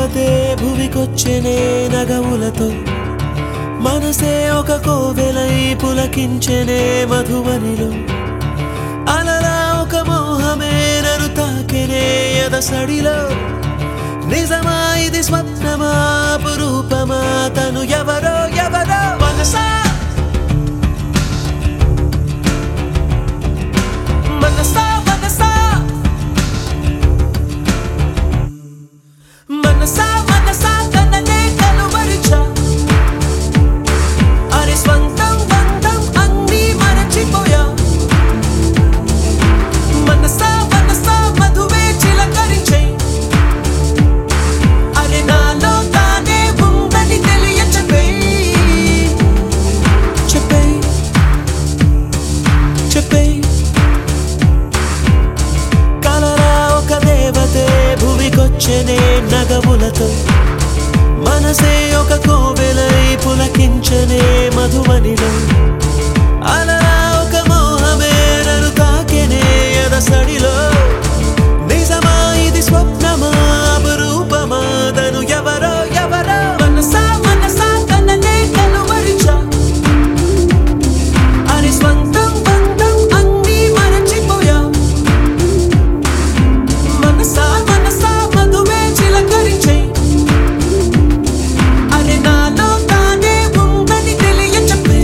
దేవతే భువికొచ్చెనే నగవులతో మనసే ఒక కోవెలై పులకించెనే మధువనిలో అలలా ఒక మోహమే నన్ను తాకెనే ఎదసడిలో నిజమా ఇది స్వప్నమా పురూపమా తను ఎవరో ఎవరో మనసా మనసా మనసా మనసా మనసా కననే కలువరిచా అరే స్వంతం బంధం అన్నీ మరచిపోయా మనసా మనసా మధువే చిలకరించే అరే నాలో తానే ఉందని తెలియ చెప్పే చెప్పే చెప్పే కలరా ఒక దేవతే భువికొచ్చెనే నగములతో మనసే ఒక కోవెలై పులకించనే మధువనిలో అలా ఒక మోహమే నన్ను తాకెనే ఎదసడిలో నిజమా ఇది స్వప్నమా అపరూపమా తను ఎవరో ఎవరో మనసా మనసా కననే కనుమరిచా అని స్వంతం బంధం అన్నీ మరచిపోయా మనసా మనసా మధువే చిలకరించే అరే నాలో తానే ఉందని తెలియ చెప్పే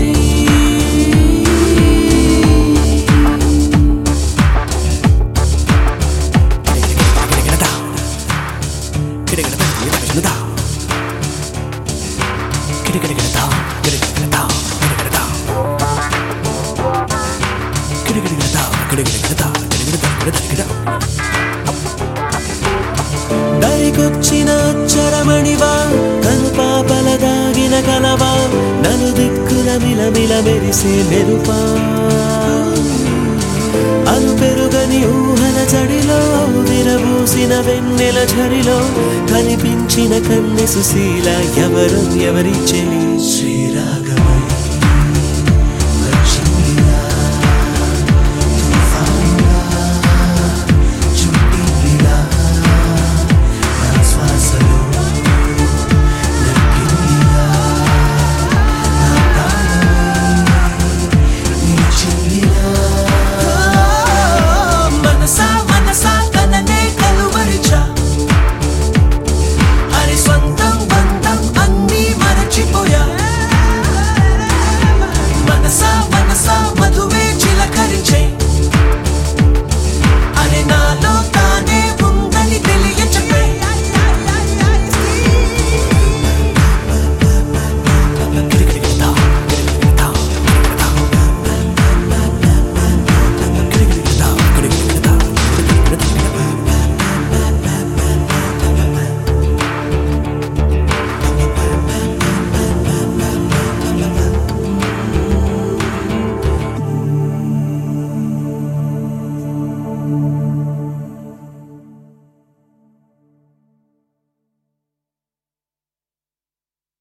దరికొచ్చిన అచ్చరమణివా కను పాపల దాగిన కలవా నలు దిక్కుల మిలమిల మెరిసే మెరుపా అను పెరుగని ఊహల జడిలో విరబూసిన వెన్నెల ఝరిలో కనిపించిన కన్నె సుశీల ఎవరు ఎవరి చెలి శ్రీ